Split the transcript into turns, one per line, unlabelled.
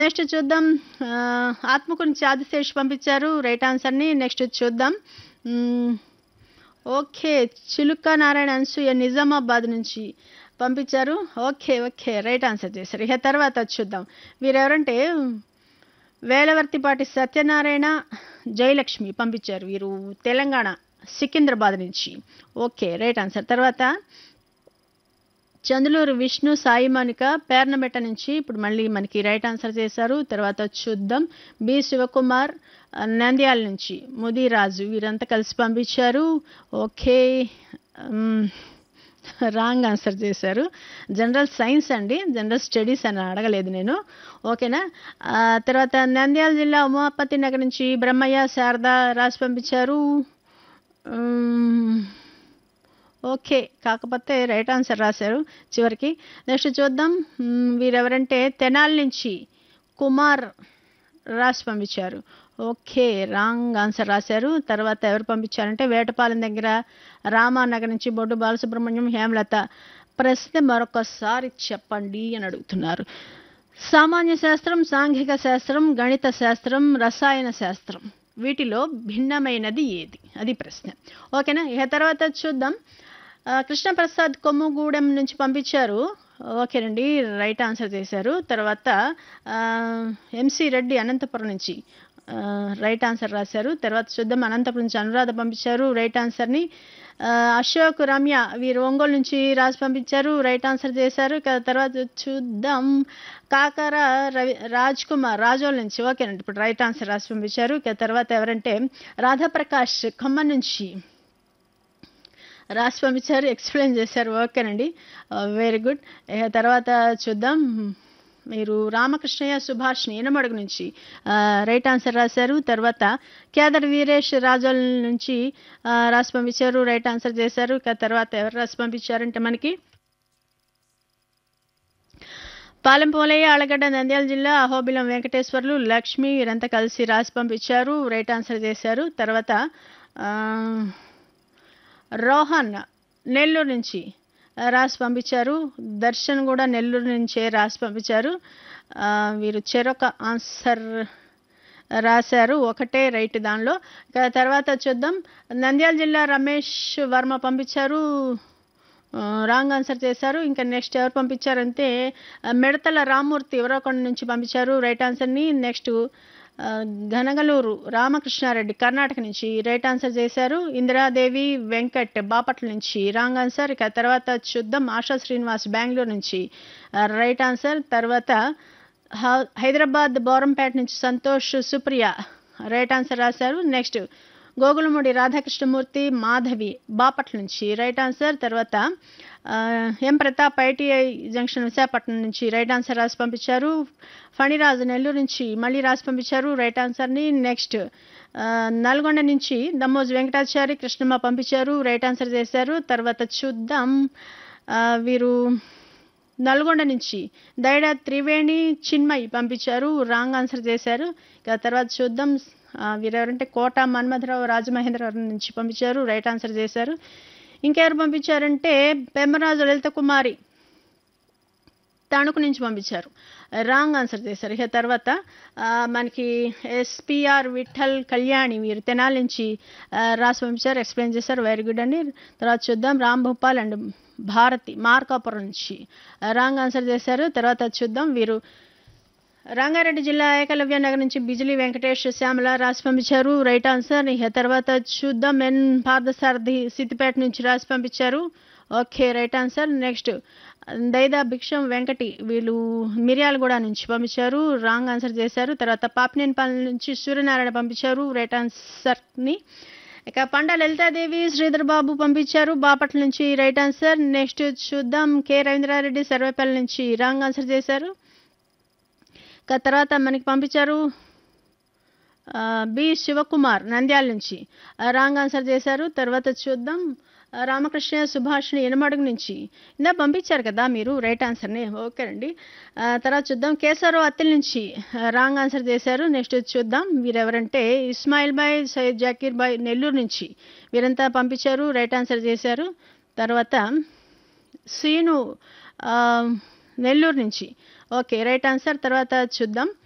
Next చూద్దాం ఆ, ఆత్మకు నుంచి ఆదిశేష్ పంపించారు రైట్ ఆన్సర్ని నెక్స్ట్ చూద్దాం మ్మ్. ఓకే చిలుక నారాయణ అన్సూయ నిజామాబాద్ నుంచి పంపించారు ఓకే ఓకే రైట్ ఆన్సర్ చేశారు ఇక తర్వాత చూద్దాం వీరెవరంటే వేలవర్తిపాటి సత్యనారాయణ జయలక్ష్మి పంపించారు వీరు తెలంగాణ సికింద్రాబాద్ నుంచి ఓకే రైట్ ఆన్సర్ తర్వాత చందులూరు విష్ణు సాయి మౌనిక పేర్నమెట్ట నుంచి ఇప్పుడు మళ్ళీ మనకి రైట్ ఆన్సర్ చేశారు తర్వాత చూద్దాం బి శివకుమార్ ఆ, నంద్యాల నుంచి ముదిరాజు వీరంతా కలిసి పంపించారు ఓకే మ్, రాంగ్ ఆన్సర్ చేశారు జనరల్ సైన్స్ అండి జనరల్ స్టడీస్ అని అడగలేదు నేను ఓకేనా ఆ, తర్వాత నంద్యాల జిల్లా ఉమాపతి నగర్ నుంచి బ్రహ్మయ్య శారద రాసి పంపించారు మ్, ఓకే కాకపోతే రైట్ ఆన్సర్ రాశారు చివరికి నెక్స్ట్ చూద్దాం మ్, వీరెవరంటే తెనాలి నుంచి కుమార్ రాసి పంపించారు ఓకే రాంగ్ ఆన్సర్ రాశారు తర్వాత ఎవరు పంపించారంటే వేటపాలెం దగ్గర రామానగర్ నుంచి బొడ్డు బాలసుబ్రహ్మణ్యం హేమలత ప్రశ్న మరొకసారి చెప్పండి అని అడుగుతున్నారు సామాన్య శాస్త్రం సాంఘిక శాస్త్రం గణిత శాస్త్రం రసాయన శాస్త్రం వీటిలో భిన్నమైనది ఏది అది ప్రశ్న ఓకేనా ఇక తర్వాత చూద్దాం ఆ, కృష్ణప్రసాద్ కొమ్ముగూడెం నుంచి పంపించారు ఓకేనండి రైట్ ఆన్సర్ చేశారు తర్వాత ఆ, ఎంసి రెడ్డి అనంతపురం నుంచి ఆ, రైట్ ఆన్సర్ రాశారు తర్వాత చూద్దాం అనంతపురం నుంచి అనురాధ పంపించారు రైట్ ఆన్సర్ని ఆ, అశోక్ రమ్య వీరు ఒంగోలు నుంచి రాసి పంపించారు రైట్ ఆన్సర్ చేశారు ఇక తర్వాత చూద్దాం కాకర రవి రాజ్ కుమార్ రాజోల్ నుంచి ఓకేనండి ఇప్పుడు రైట్ ఆన్సర్ రాసి పంపించారు ఇక తర్వాత ఎవరంటే రాధాప్రకాష్ ఖమ్మం నుంచి రాసి పంపించారు ఎక్స్ప్లెయిన్ చేశారు ఓకేనండి వెరీ గుడ్ ఇక తర్వాత చూద్దాం మీరు రామకృష్ణయ్య సుభాష్ని ఎనమడుగు నుంచి ఆ, రైట్ ఆన్సర్ రాశారు తర్వాత కేదర్ వీరేష్ రాజోల్ నుంచి ఆ, రాసి పంపించారు రైట్ ఆన్సర్ చేశారు ఇక తర్వాత ఎవరు రాసి పంపించారంటే మనకి పాలెం పోలయ్య ఆలగడ్డ నంద్యాల జిల్లా అహోబిలం వెంకటేశ్వర్లు లక్ష్మి వీరంతా కలిసి రాసి పంపించారు రైట్ ఆన్సర్ చేశారు తర్వాత ఆ, రోహన్ నెల్లూరు నుంచి ఆ, రాసి పంపించారు దర్శన్ కూడా నెల్లూరు నుంచే రాసి పంపించారు ఆ, వీరు చెరొక ఆన్సర్ రాశారు ఒకటే రైట్ దానిలో ఇక తర్వాత చూద్దాం నంద్యాల జిల్లా రమేష్ వర్మ పంపించారు ఆ, రాంగ్ ఆన్సర్ చేశారు ఇంకా నెక్స్ట్ ఎవరు పంపించారంటే ఆ, మిడతల రామ్మూర్తి ఎవరోకొండ నుంచి పంపించారు రైట్ ఆన్సర్ని నెక్స్ట్ ఆ, ఘనగలూరు రామకృష్ణారెడ్డి కర్ణాటక నుంచి రైట్ ఆన్సర్ చేశారు ఇందిరాదేవి వెంకట్ బాపట్ల నుంచి రాంగ్ ఆన్సర్ ఇక తర్వాత చూద్దాం ఆశా శ్రీనివాస్ బెంగళూరు నుంచి ఆ, రైట్ ఆన్సర్ తర్వాత హ- హైదరాబాద్ బోరంపేట నుంచి సంతోష్ సుప్రియ రైట్ ఆన్సర్ రాశారు నెక్స్ట్ గోగులమూడి రాధాకృష్ణమూర్తి మాధవి బాపట్ల నుంచి రైట్ ఆన్సర్ తర్వాత ఆ, M Pratap I T I junction Visakhapatnam నుంచి రైట్ ఆన్సర్ రాసి పంపించారు ఫణిరాజు నెల్లూరు నుంచి మళ్ళీ రాసి పంపించారు రైట్ ఆన్సర్ని నెక్స్ట్ ఆ, నల్గొండ నుంచి దమ్మోజు వెంకటాచారి కృష్ణమ్మ పంపించారు రైట్ ఆన్సర్ చేశారు తర్వాత చూద్దాం ఆ, వీరు నల్గొండ నుంచి దైడ త్రివేణి చిన్మయి పంపించారు రాంగ్ ఆన్సర్ చేశారు ఇక తర్వాత చూద్దాం ఆ, వీరెవరంటే కోట మన్మథరావు రాజమహేంద్రవరం నుంచి పంపించారు రైట్ ఆన్సర్ చేశారు ఇంకెవరు పంపించారంటే పెమ్మరాజు లలిత కుమారి తణుకు నుంచి పంపించారు రాంగ్ ఆన్సర్ చేశారు ఇక తర్వాత ఆ, మనకి ఎస్పిఆర్ విఠల్ కళ్యాణి వీరు తెనాలి నుంచి ఆ, రాసి పంపించారు ఎక్స్ప్లెయిన్ చేశారు వెరీ గుడ్ అండి తర్వాత చూద్దాం రామ్ భూపాల్ అండ్ భారతి మార్కాపురం నుంచి రాంగ్ ఆన్సర్ చేశారు తర్వాత చూద్దాం వీరు రంగారెడ్డి జిల్లా ఏకలవ్య నగర్ నుంచి బిజిలీ వెంకటేష్ శ్యామల రాసి పంపించారు రైట్ ఆన్సర్ ఇక తర్వాత చూద్దాం ఎన్ పార్థసారథి సిద్దిపేట నుంచి రాసి పంపించారు okay right answer next Daida Bhiksham Venkati వీళ్ళు మిర్యాలగూడ నుంచి పంపించారు రాంగ్ ఆన్సర్ చేశారు తర్వాత పాపినేనిపాలెం నుంచి సూర్యనారాయణ పంపించారు రైట్ ఆన్సర్ని ఇక పండ లలితాదేవి శ్రీధర్ బాబు పంపించారు బాపట్ల నుంచి రైట్ ఆన్సర్ నెక్స్ట్ చూద్దాం కే రవీంద్రారెడ్డి సర్వేపల్లి నుంచి రాంగ్ ఆన్సర్ చేశారు ఇక తర్వాత మనకి పంపించారు ఆ, బి శివకుమార్ నంద్యాల నుంచి ఆ, రాంగ్ ఆన్సర్ చేశారు తర్వాత చూద్దాం ఆ, రామకృష్ణ సుభాష్ని ఎనమడుగు నుంచి ఇందా పంపించారు కదా మీరు రైట్ ఆన్సర్ని ఓకే అండి ఆ, తర్వాత చూద్దాం కేశవరావు అత్తిల్ నుంచి ఆ, రాంగ్ ఆన్సర్ చేశారు నెక్స్ట్ చూద్దాం వీరెవరంటే ఇస్మాయిల్ బాయ్ సయ్యద్ జాకీర్ బాయ్ నెల్లూరు నుంచి వీరంతా పంపించారు రైట్ ఆన్సర్ చేశారు తర్వాత సీను ఆ, నెల్లూరు నుంచి ఓకే రైట్ ఆన్సర్ తర్వాత చూద్దాం